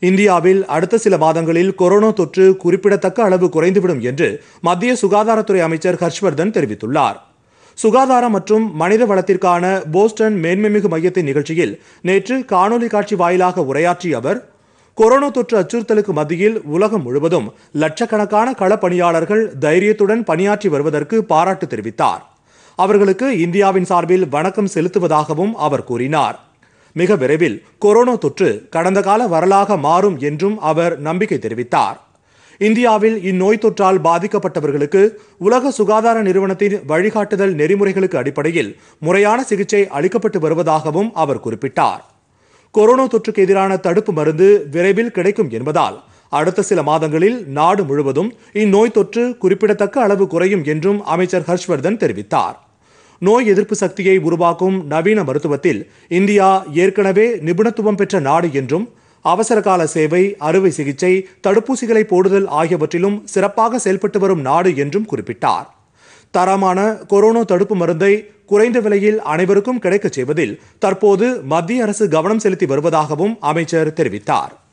இந்தியாவில் அடுத்த சில மாதங்களில் கொரோனா தொற்று குறிப்பிடத்தக்க அளவு குறைந்துவிடும் என்று மத்திய சுகாதாரத்துறை அமைச்சர் ஹர்ஷ்வர்தன் தெரிவித்துள்ளார் சுகாதாரம் மற்றும் மனித வளத்திற்கான போஸ்டன் மேன்மைமிகு மையத்தின் நிகழ்ச்சியில் நேற்று காணொலி காட்சி வாயிலாக உரையாற்றிய அவர் கொரோனா தொற்று அச்சுறுத்தலுக்கு மத்தியில் உலகம் முழுவதும் லட்சக்கணக்கான களப்பணியாளர்கள் தைரியத்துடன் பணியாற்றி வருவதற்கு பாராட்டு தெரிவித்தார் அவர்களுக்கு இந்தியாவின் சார்பில் வணக்கம் செலுத்துவதாகவும் அவர் கூறினார் மிக விரைவில் கொரோனா தொற்று கடந்த கால வரலாக மாறும் என்றும் அவர் நம்பிக்கை தெரிவித்தார் இந்தியாவில் இந்நோய் தொற்றால் பாதிக்கப்பட்டவர்களுக்கு உலக சுகாதார நிறுவனத்தின் வழிகாட்டுதல் நெறிமுறைகளுக்கு அடிப்படையில் முறையான சிகிச்சை அளிக்கப்பட்டு வருவதாகவும் அவர் குறிப்பிட்டார் கொரோனா தொற்றுக்கு எதிரான தடுப்பு மருந்து விரைவில் கிடைக்கும் என்பதால் அடுத்த சில மாதங்களில் நாடு முழுவதும் இந்நோய் தொற்று குறிப்பிடத்தக்க அளவு குறையும் என்றும் அமைச்சர் ஹர்ஷ்வர்தன் தெரிவித்தார் நோய் எதிர்ப்பு சக்தியை உருவாக்கும் நவீன மருத்துவத்தில் இந்தியா ஏற்கனவே நிபுணத்துவம் பெற்ற நாடு என்றும் அவசரகால சேவை அறுவை சிகிச்சை தடுப்பூசிகளை போடுதல் ஆகியவற்றிலும் சிறப்பாக செயல்பட்டு வரும் நாடு என்றும் குறிப்பிட்டார் தரமான கொரோனா தடுப்பு மருந்தை குறைந்த விலையில் அனைவருக்கும் கிடைக்கச் செய்வதில் தற்போது மத்திய அரசு கவனம் செலுத்தி வருவதாகவும் அமைச்சர் தெரிவித்தார்